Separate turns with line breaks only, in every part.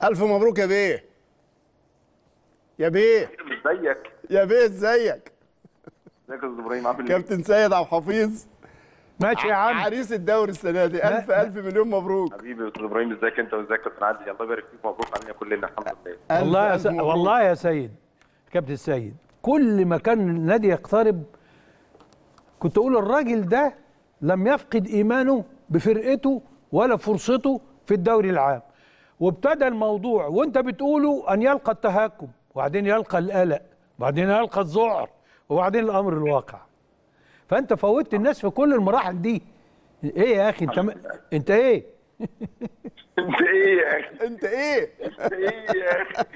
الف مبروك يا بيه يا بيه
ازيك
يا بيه ازيك
ازيك يا استاذ ابراهيم عامل ايه؟
كابتن سيد عبد الحفيظ
ماشي يا عم
عريس الدوري السنه دي الف الف مليون مبروك
حبيبي يا استاذ ابراهيم ازيك انت وازيك يا كابتن عادل الله يبارك فيك مبروك علينا كلنا الحمد لله
ألف
والله يا
ألف
س...
مبروك.
والله يا سيد كابتن سيد كل ما كان النادي يقترب كنت اقول الراجل ده لم يفقد ايمانه بفرقته ولا فرصته في الدوري العام وابتدى الموضوع وانت بتقوله ان يلقى التهكم وبعدين يلقى القلق وبعدين يلقى الذعر وبعدين الامر الواقع فانت فوتت الناس في كل المراحل دي ايه يا اخي انت م... انت ايه
انت ايه يا اخي؟
انت ايه
انت ايه يا اخي؟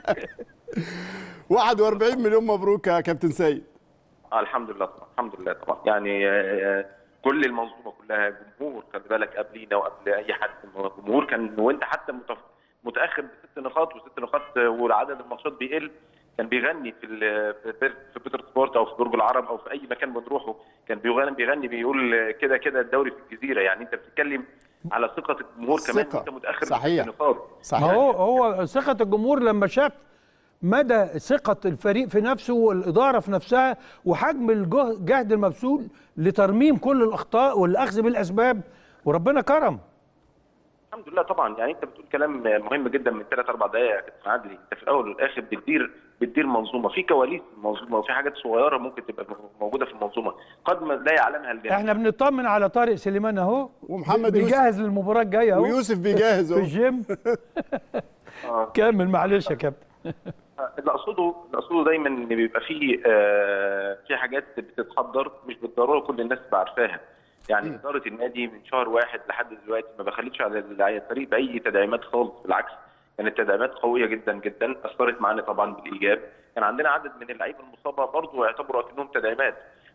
41 مليون مبروك يا كابتن سيد
آه الحمد لله طبعا الحمد لله طبعا يعني آه، كل المنظومه كلها جمهور خلي بالك قبلينا وقبل اي حد الجمهور كان وانت حتى متف- متاخر بست نقاط وست نقاط آه، وعدد الماتشات بيقل كان بيغني في ال- في بير- في بيتر سبورت او في برج العرب او في اي مكان بنروحه كان بيغني بيغني بيقول آه، كده كده الدوري في الجزيره يعني انت بتتكلم على ثقه الجمهور كمان
ثقة.
وانت متاخر
صحيح.
بست نقاط
ما
صحيح
هو هو ثقة الجمهور لما شاف مدى ثقة الفريق في نفسه والإدارة في نفسها وحجم الجه- الجهد المبذول لترميم كل الأخطاء والأخذ بالأسباب وربنا كرم
الحمد لله طبعا يعني انت بتقول كلام مهم جدا من ثلاث اربع دقائق يا كابتن عادل انت في الاول والاخر بتدير بتدير منظومه في كواليس المنظومه وفي حاجات صغيره ممكن تبقى موجوده في المنظومه قد ما لا يعلمها الجميع
احنا بنطمن على طارق سليمان اهو
ومحمد يوسف.
بيجهز للمباراة الجاية اهو
ويوسف بيجهز
في
اهو
الجيم
آه.
كمل معلش يا كابتن
اللي اقصده اللي اقصده دايما ان بيبقى في آه في حاجات بتتحضر مش بالضروره كل الناس تبقى عارفاها يعني اداره النادي من شهر واحد لحد دلوقتي ما بخلتش على الفريق باي تدعيمات خالص بالعكس كانت تدعيمات قويه جدا جدا اثرت معانا طبعا بالايجاب كان عندنا عدد من اللعيبه المصابه برضه يعتبروا اكنهم تدعيمات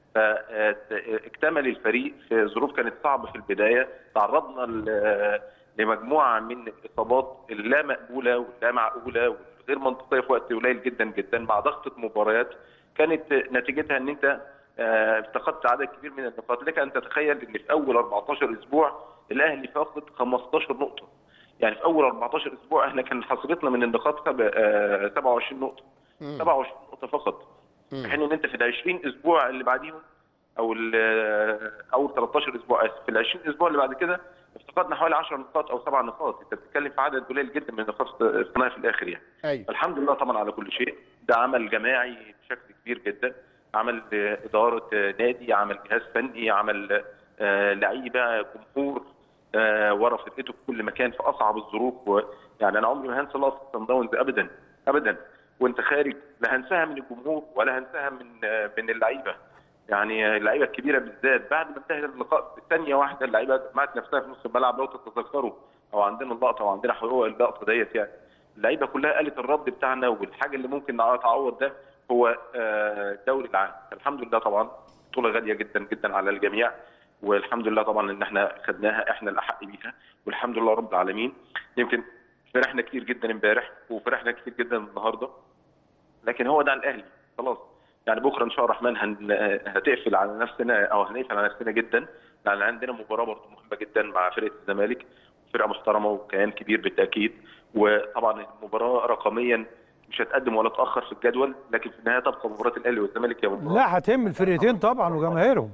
فاكتمل الفريق في ظروف كانت صعبه في البدايه تعرضنا ل- لمجموعه من الاصابات اللا مقبوله واللا معقوله والغير منطقيه في وقت قليل جدا جدا مع ضغطه مباريات كانت نتيجتها ان انت آه، افتقدت عدد كبير من النقاط لك ان تتخيل ان في اول 14 اسبوع الاهلي فاقد 15 نقطه يعني في اول 14 اسبوع احنا كان حصيلتنا من النقاط سب- آه، 27 نقطه 27 نقطه فقط في حين ان انت في ال 20 اسبوع اللي بعديهم او ال- اول 13 اسبوع اسف في ال 20 اسبوع اللي بعد كده افتقدنا حوالي 10 نقاط او 7 نقاط انت بتتكلم في عدد قليل جدا من النقاط الصناعي في الاخر يعني
ايوه
الحمد لله طبعا على كل شيء ده عمل جماعي بشكل كبير جدا عمل آه، اداره آه، نادي عمل جهاز فني عمل آه، لعيبه جمهور آه، ورا فرقته في كل مكان في اصعب الظروف و- يعني انا عمري ما هنسى لقطه صن داونز ابدا ابدا وانت خارج لا هنساها من الجمهور ولا هنساها من آه، من اللعيبه يعني اللعيبه الكبيره بالذات بعد ما انتهى اللقاء ثانيه واحده اللعيبه جمعت نفسها في نص الملعب لو تتذكروا او عندنا اللقطه وعندنا حقوق اللقطه ديت يعني اللعيبه كلها قالت الرد بتاعنا والحاجه اللي ممكن نتعوض ده هو آه، الدوري العام الحمد لله طبعا بطوله غاليه جدا جدا على الجميع والحمد لله طبعا ان احنا خدناها احنا الاحق بيها والحمد لله رب العالمين يمكن فرحنا كتير جدا امبارح وفرحنا كتير جدا النهارده لكن هو ده الاهلي خلاص يعني بكره ان شاء الله الرحمن هن... هتقفل على نفسنا او هنقفل على نفسنا جدا لان عندنا مباراه برضه مهمه جدا مع فرقه الزمالك فرقه محترمه وكيان كبير بالتاكيد وطبعا المباراه رقميا مش هتقدم ولا تاخر في الجدول لكن في النهايه تبقى مباراه الاهلي والزمالك هي مباراه
لا هتهم الفرقتين طبعا وجماهيرهم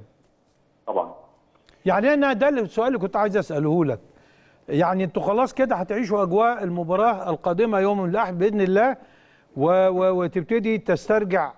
طبعا
يعني انا ده السؤال اللي كنت عايز اساله لك يعني انتوا خلاص كده هتعيشوا اجواء المباراه القادمه يوم الاحد باذن الله و و وتبتدي تسترجع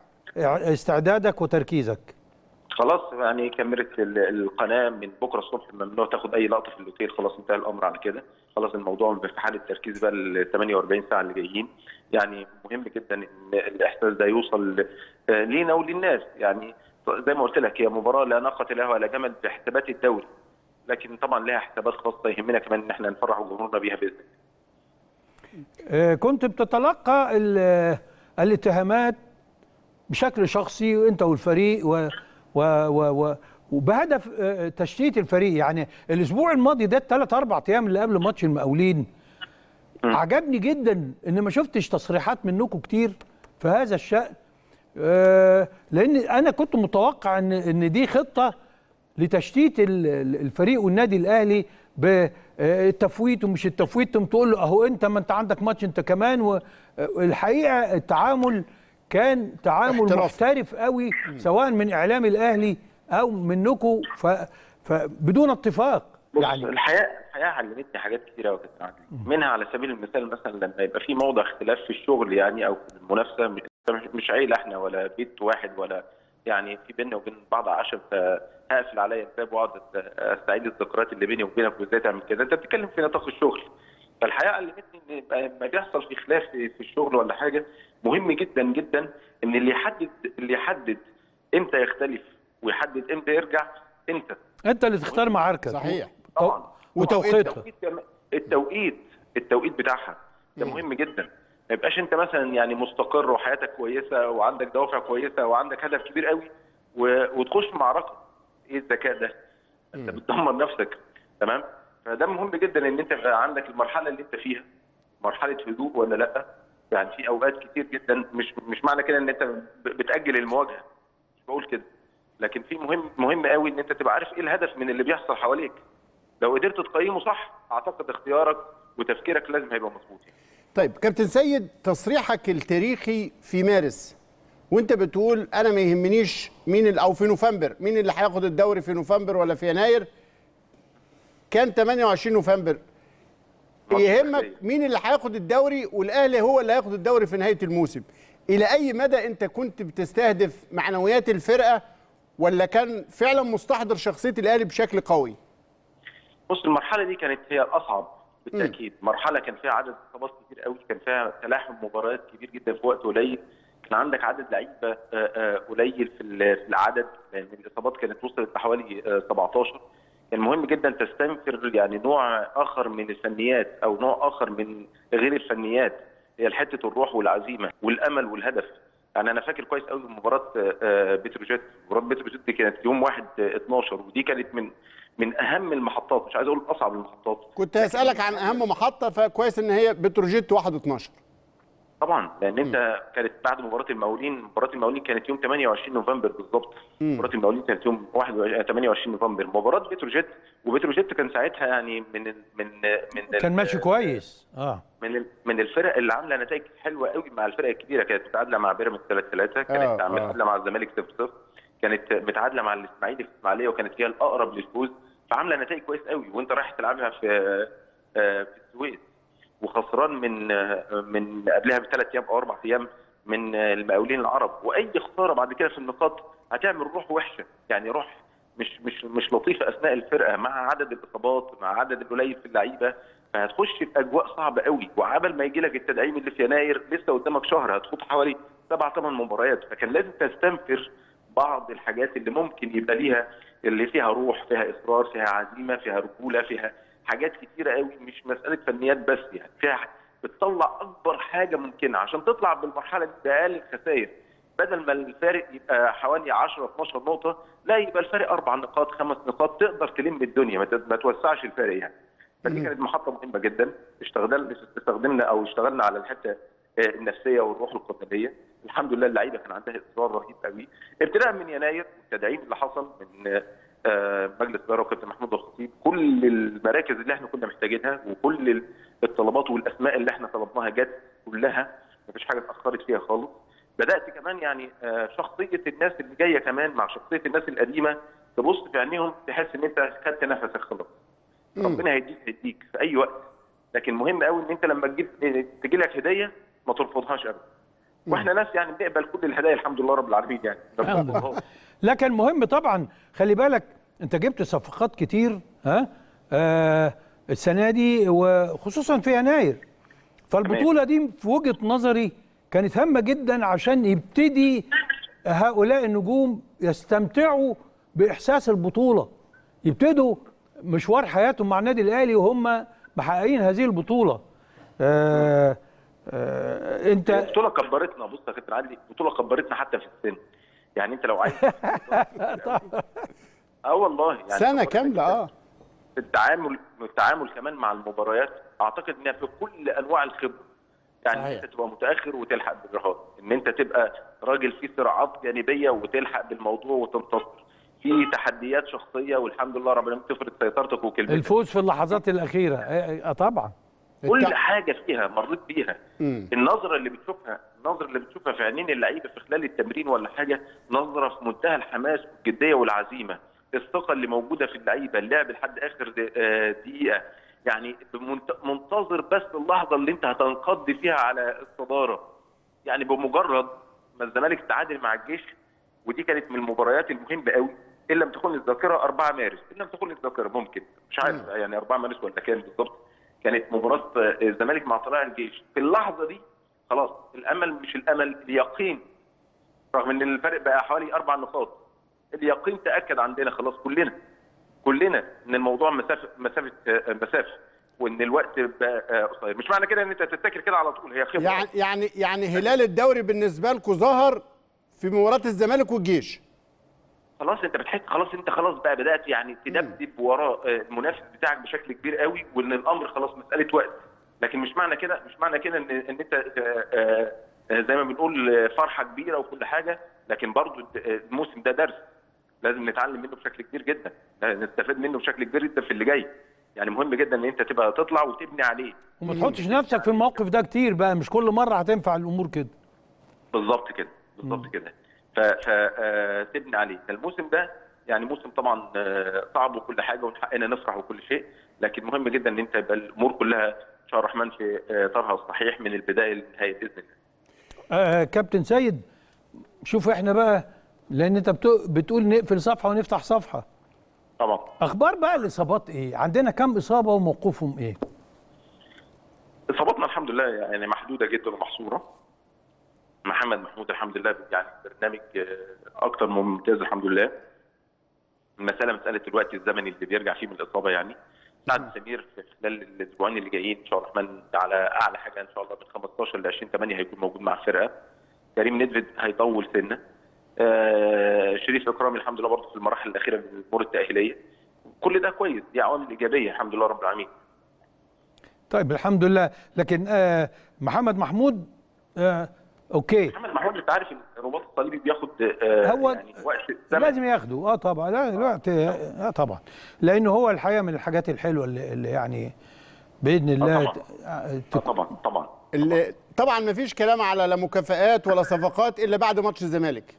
استعدادك وتركيزك
خلاص يعني كاميرا ال- القناه من بكره الصبح ممنوع تاخد اي لقطه في الاوتيل خلاص انتهى الامر على كده خلاص الموضوع في حاله تركيز بقى ال 48 ساعه اللي جايين يعني مهم جدا ان الاحساس ده يوصل آه، لينا وللناس يعني زي ما قلت لك هي مباراه لا ناقه لها ولا جمل في حسابات الدوري لكن طبعا لها حسابات خاصه يهمنا كمان ان احنا نفرح جمهورنا بيها باذن الله
آه، كنت بتتلقى ال- الاتهامات بشكل شخصي انت والفريق و و و و وبهدف آه، تشتيت الفريق يعني الاسبوع الماضي ده الثلاث اربع ايام اللي قبل ماتش المقاولين عجبني جدا ان ما شفتش تصريحات منكم كتير في هذا الشأن آه، لان انا كنت متوقع ان ان دي خطه لتشتيت ال- ال- الفريق والنادي الاهلي ب آه، التفويت ومش التفويت تقوم تقول له اهو انت ما انت عندك ماتش انت كمان والحقيقه التعامل كان تعامل
احترافي.
محترف قوي سواء من اعلام الاهلي او منكم ف فبدون اتفاق
بص
يعني
الحياه الحياه علمتني حاجات كتيره قوي كابتن عادل منها على سبيل المثال مثلا لما يبقى في موضع اختلاف في الشغل يعني او في المنافسه مش- مش عيله احنا ولا بيت واحد ولا يعني في بيننا وبين بعض عشم فهقفل عليا الباب واقعد أست- استعيد الذكريات اللي بيني وبينك وازاي تعمل كده انت بتتكلم في نطاق الشغل فالحياه علمتني ان يبقى لما بيحصل في خلاف في في الشغل ولا حاجه مهم جدا جدا ان اللي يحدد اللي يحدد امتى يختلف ويحدد امتى يرجع انت
انت اللي تختار معاركك
صحيح.
طبعا
وتوقيتها
التوقيت كمان- التوقيت التوقيت بتاعها ده مهم جدا ما يبقاش انت مثلا يعني مستقر وحياتك كويسه وعندك دوافع كويسه وعندك هدف كبير قوي و... وتخش معركه ايه الذكاء ده؟ انت بتدمر نفسك تمام؟ فده مهم جدا ان انت يبقى عندك المرحله اللي انت فيها مرحله هدوء ولا لا؟ يعني في اوقات كتير جدا مش مش معنى كده ان انت ب- بتاجل المواجهه مش بقول كده لكن في مهم مهم قوي ان انت تبقى عارف ايه الهدف من اللي بيحصل حواليك لو قدرت تقيمه صح اعتقد اختيارك وتفكيرك لازم هيبقى مظبوط يعني.
طيب كابتن سيد تصريحك التاريخي في مارس وانت بتقول انا ما يهمنيش مين ال- او في نوفمبر مين اللي هياخد الدوري في نوفمبر ولا في يناير كان 28 نوفمبر يهمك مين اللي هياخد الدوري والاهلي هو اللي هياخد الدوري في نهايه الموسم الى اي مدى انت كنت بتستهدف معنويات الفرقه ولا كان فعلا مستحضر شخصيه الاهلي بشكل قوي
بص المرحله دي كانت هي الاصعب بالتاكيد مرحله كان فيها عدد اصابات كتير قوي كان فيها تلاحم مباريات كبير جدا في وقت قليل كان عندك عدد لعيبه آه، آه، قليل في ال- في العدد لان الاصابات كانت وصلت لحوالي آه، 17 كان مهم جدا تستنفر يعني نوع اخر من الفنيات او نوع اخر من غير الفنيات هي حته الروح والعزيمه والامل والهدف يعني انا فاكر كويس قوي مباراه آه، آه، بتروجيت مباراه بتروجيت دي كانت يوم 1 آه، 12 ودي كانت من من اهم المحطات مش عايز اقول اصعب المحطات
كنت هسالك عن اهم محطه فكويس ان هي بتروجيت 1 12
طبعا لان انت كانت بعد مباراه المقاولين مباراه المقاولين كانت يوم 28 نوفمبر بالظبط مباراه المقاولين كانت يوم 21 28 نوفمبر مباراه بتروجيت وبتروجيت كان ساعتها يعني من ال من من ال-
كان ماشي كويس اه
من ال- من الفرق اللي عامله نتائج حلوه قوي مع الفرق الكبيره كانت متعادله مع بيراميدز 3 3 كانت
آه، آه.
متعادله مع الزمالك 0 0 كانت متعادله مع الاسماعيلي في الاسماعيليه وكانت هي الاقرب للفوز فعامله نتائج كويس قوي وانت رايح تلعبها في آه، في السويس وخسران من آه، من قبلها بثلاث ايام او اربع ايام من آه، المقاولين العرب واي خساره بعد كده في النقاط هتعمل روح وحشه يعني روح مش مش مش لطيفه اثناء الفرقه مع عدد الاصابات مع عدد القليل في اللعيبه فهتخش في اجواء صعبه قوي وعبل ما يجي لك التدعيم اللي في يناير لسه قدامك شهر هتخوض حوالي سبع ثمان مباريات فكان لازم تستنفر بعض الحاجات اللي ممكن يبقى ليها اللي فيها روح فيها اصرار فيها عزيمه فيها رجوله فيها حاجات كتيره قوي مش مساله فنيات بس يعني فيها بتطلع اكبر حاجه ممكنه عشان تطلع بالمرحله دي باقل الخسائر بدل ما الفارق يبقى حوالي 10 12 نقطه لا يبقى الفارق اربع نقاط خمس نقاط تقدر تلم الدنيا ما ت- ما توسعش الفارق يعني فدي كانت محطه مهمه جدا اشتغلنا استخدمنا او اشتغلنا على الحته آه، النفسيه والروح القتاليه الحمد لله اللعيبه كان عندها اصرار رهيب قوي ابتداء من يناير والتدعيم اللي حصل من آه، مجلس الاداره وكابتن محمود الخطيب كل المراكز اللي احنا كنا محتاجينها وكل ال- الطلبات والاسماء اللي احنا طلبناها جت كلها مفيش حاجه اتاخرت فيها خالص بدات كمان يعني آه، شخصيه الناس اللي جايه كمان مع شخصيه الناس القديمه تبص في عينيهم تحس ان انت خدت نفسك خلاص ربنا هيديك هيديك في اي وقت لكن مهم قوي ان انت لما تجيب تجي لك هديه ما ترفضهاش ابدا واحنا ناس يعني بنقبل كل الهدايا الحمد لله رب العالمين يعني
الحمد لله لكن مهم طبعا خلي بالك انت جبت صفقات كتير ها آه السنه دي وخصوصا في يناير فالبطوله دي في وجهه نظري كانت هامه جدا عشان يبتدي هؤلاء النجوم يستمتعوا باحساس البطوله يبتدوا مشوار حياتهم مع النادي الاهلي وهم محققين هذه البطوله آه آه انت
البطوله كبرتنا بص يا كابتن عادل البطوله كبرتنا حتى في السن يعني انت لو عايز اه والله يعني
سنه
كبرتنا
كامله
جداً.
اه
التعامل التعامل كمان مع المباريات اعتقد انها في كل انواع الخبره يعني
صحيح.
انت تبقى متاخر وتلحق بالرهان ان انت تبقى راجل فيه صراعات جانبيه وتلحق بالموضوع وتنتصر في تحديات شخصيه والحمد لله رب العالمين تفرض سيطرتك وكلمتك
الفوز في اللحظات الاخيره آه آه، طبعا
كل
التع-
حاجه فيها مريت بيها
مم.
النظره اللي بتشوفها النظره اللي بتشوفها في عينين اللعيبه في خلال التمرين ولا حاجه نظره في منتهى الحماس والجديه والعزيمه الثقه اللي موجوده في اللعيبه اللعب لحد اخر د- آه، دقيقه يعني بمنت- منتظر بس اللحظه اللي انت هتنقض فيها على الصداره يعني بمجرد ما الزمالك تعادل مع الجيش ودي كانت من المباريات المهمه قوي ان لم تكن الذاكره 4 مارس ان لم تكن الذاكره ممكن مش عارف يعني 4 مارس ولا كام بالظبط كانت مباراه آه، الزمالك مع طلائع الجيش في اللحظه دي خلاص الامل مش الامل اليقين رغم ان الفرق بقى حوالي اربع نقاط اليقين تاكد عندنا خلاص كلنا كلنا ان الموضوع مسافه مسافه آه، مسافه وان الوقت بقى آه، قصير مش معنى كده ان انت تتكل كده على طول هي خبره
يعني يعني يعني هلال الدوري بالنسبه لكم ظهر في مباراه الزمالك والجيش
خلاص انت بتحس خلاص انت خلاص بقى بدات يعني تدبدب وراء آه، المنافس بتاعك بشكل كبير قوي وان الامر خلاص مساله وقت لكن مش معنى كده مش معنى كده ان ان انت آه، آه، آه، زي ما بنقول آه، فرحه كبيره وكل حاجه لكن برضو الد- آه، الموسم ده درس لازم نتعلم منه بشكل كبير جدا نستفاد منه بشكل كبير جدا في اللي جاي يعني مهم جدا ان انت تبقى تطلع وتبني عليه
وما تحطش نفسك في الموقف ده كتير بقى مش كل مره هتنفع الامور كده
بالظبط كده بالظبط كده فتبني عليه الموسم ده يعني موسم طبعا آه، صعب وكل حاجه ومن حقنا نفرح وكل شيء لكن مهم جدا ان انت يبقى الامور كلها ان شاء الله الرحمن في آه، طرها الصحيح من البدايه للنهايه باذن الله
آه كابتن سيد شوف احنا بقى لان انت بتو- بتقول نقفل صفحه ونفتح صفحه
طبعا
اخبار بقى الاصابات ايه عندنا كم اصابه وموقفهم ايه
اصاباتنا الحمد لله يعني محدوده جدا ومحصوره محمد محمود الحمد لله يعني برنامج آه، اكتر من ممتاز الحمد لله المساله مساله الوقت الزمني اللي بيرجع فيه من الاصابه يعني سعد سمير في خلال الاسبوعين اللي جايين ان شاء الله الرحمن على اعلى حاجه ان شاء الله من 15 ل 20 8 هيكون موجود مع الفرقه كريم ندفد هيطول سنه آه شريف اكرامي الحمد لله برضه في المراحل الاخيره من الامور التاهيليه كل ده كويس دي عوامل ايجابيه الحمد لله رب العالمين
طيب الحمد لله لكن آه محمد محمود آه اوكي
محمد محمود انت عارف ان الرباط الصليبي بياخد آه
هو
يعني وقت زمن
لازم ياخده اه طبعا لا الوقت اه طبعا لانه هو الحقيقه من الحاجات الحلوه اللي, اللي يعني باذن الله
طبعاً.
ت- آه،
آه
تك-
طبعا طبعا
اللي طبعا ما فيش كلام على لا مكافآت ولا صفقات الا بعد ماتش الزمالك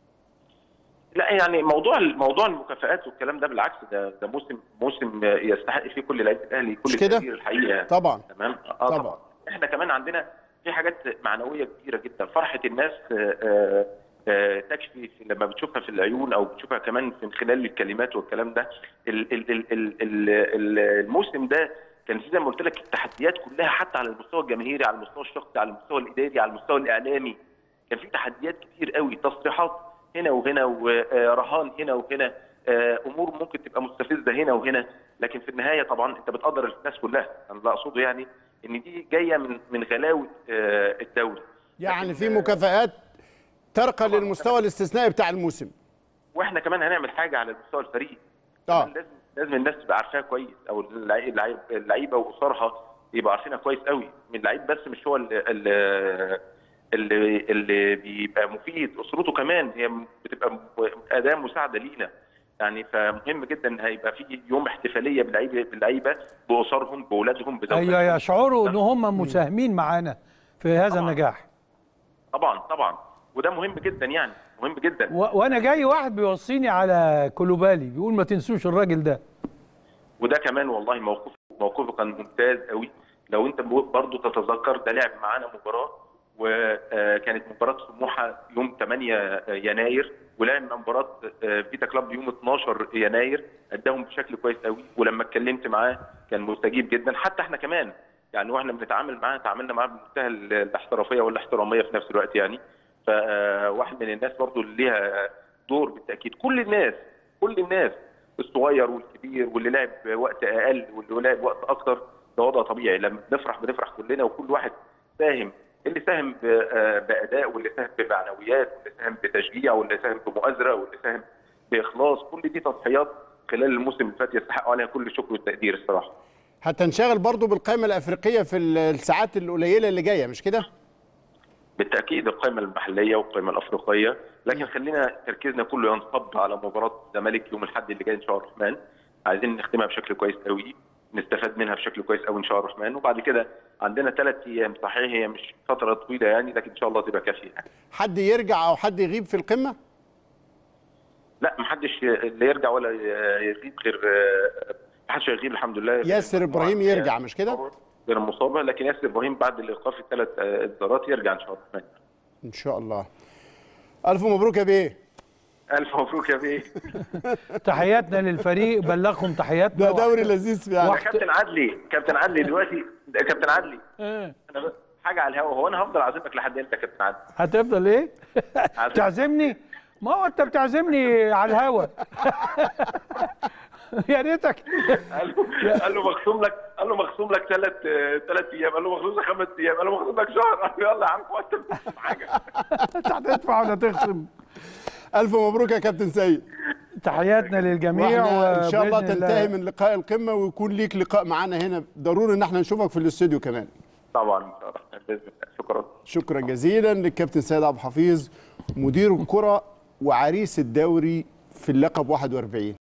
لا يعني موضوع موضوع المكافآت والكلام ده بالعكس ده ده موسم موسم يستحق فيه كل لعيبه الاهلي كل
مش كده؟
التقدير الحقيقه
طبعا
تمام اه
طبعاً.
طبعا احنا كمان عندنا في حاجات معنويه كبيره جدا فرحه الناس آه، آه، آه، تكفي في- لما بتشوفها في العيون او بتشوفها كمان من خلال الكلمات والكلام ده ال- ال- ال- ال- ال- الموسم ده كان في زي ما قلت لك التحديات كلها حتى على المستوى الجماهيري على المستوى الشخصي على المستوى الاداري على المستوى الاعلامي كان في تحديات كتير قوي تصريحات هنا وهنا ورهان هنا وهنا آه، امور ممكن تبقى مستفزه هنا وهنا لكن في النهايه طبعا انت بتقدر الناس كلها انا اللي اقصده يعني ان دي جايه من من غلاوه آه، الدوري
يعني
لكن،
في
آه،
مكافآت ترقى
طبعاً.
للمستوى الاستثنائي بتاع الموسم
واحنا كمان هنعمل حاجه على المستوى الفريق
اه
كمان لازم لازم الناس تبقى عارفاها كويس او اللعي- اللعي- اللعيبه واسرها يبقى عارفينها كويس قوي من اللعيب بس مش هو اللي, اللي اللي اللي بيبقى مفيد اسرته كمان هي بتبقى م- اداه مساعده لينا يعني فمهم جدا ان هيبقى في يوم احتفاليه باللعيبه باللعيبه باسرهم باولادهم بزوجاتهم
ايوه يشعروا ان هم مساهمين معانا في هذا
طبعاً.
النجاح
طبعا طبعا وده مهم جدا يعني مهم جدا
و- وانا جاي واحد بيوصيني على كلوبالي بيقول ما تنسوش الراجل ده
وده كمان والله موقف موقفه كان ممتاز قوي لو انت برضو تتذكر ده لعب معانا مباراه وكانت مباراه سموحه يوم 8 يناير ولعب مباراه آه، فيتا كلاب يوم 12 يناير اداهم بشكل كويس قوي ولما اتكلمت معاه كان مستجيب جدا حتى احنا كمان يعني واحنا بنتعامل معاه تعاملنا معاه بمنتهى الاحترافيه والاحتراميه في نفس الوقت يعني فواحد من الناس برضو اللي ليها دور بالتاكيد كل الناس كل الناس الصغير والكبير واللي لعب وقت اقل واللي لعب وقت اكتر ده وضع طبيعي لما بنفرح بنفرح كلنا وكل واحد ساهم اللي ساهم ب- آه باداء واللي ساهم بمعنويات واللي ساهم بتشجيع واللي ساهم بمؤازره واللي ساهم باخلاص كل دي تضحيات خلال الموسم اللي فات يستحقوا عليها كل الشكر والتقدير الصراحه
هتنشغل برضو بالقائمة الأفريقية في ال- الساعات القليلة اللي جاية مش كده؟
بالتاكيد القائمه المحليه والقائمه الافريقيه لكن خلينا تركيزنا كله ينصب على مباراه الزمالك يوم الاحد اللي جاي ان شاء الله الرحمن عايزين نختمها بشكل كويس قوي نستفاد منها بشكل كويس قوي ان شاء الله الرحمن وبعد كده عندنا ثلاث ايام صحيح هي مش فتره طويله يعني لكن ان شاء الله تبقى كافيه يعني.
حد يرجع او حد يغيب في القمه
لا محدش اللي يرجع ولا يغيب غير محدش هيغيب الحمد لله
ياسر ابراهيم يرجع مش كده
غير مصابه لكن ياسر ابراهيم بعد الايقاف الثلاث اصدارات يرجع ان شاء الله الرحمن
ان شاء الله الف مبروك يا بيه
الف مبروك يا بيه
تحياتنا للفريق بلغهم تحياتنا
ده دوري لذيذ
يا
يعني
كابتن عدلي كابتن عدلي دلوقتي كابتن عدلي
إيه.
انا بس حاجه على الهوا هو انا هفضل اعزمك لحد امتى يا كابتن عدلي؟
هتفضل ايه
عزم.
تعزمني ما هو انت بتعزمني على الهوا يا ريتك
قال له قال له مخصوم لك قال له مخصوم لك ثلاث ثلاث ايام قال له مخصوم لك خمس ايام قال له مخصوم لك شهر قال له يلا يا عم وانت بتخصم حاجه
انت هتدفع ولا تخصم
الف مبروك يا كابتن سيد
باذن للجميع
واحنا ان شاء الله
وبإذن
تنتهي من لقاء القمه ويكون ليك لقاء معانا هنا ضروري ان احنا نشوفك في الاستوديو كمان
طبعا ان شاء الله باذن الله شكرا
شكرا جزيلا للكابتن سيد عبد الحفيظ مدير الكره وعريس الدوري في اللقب 41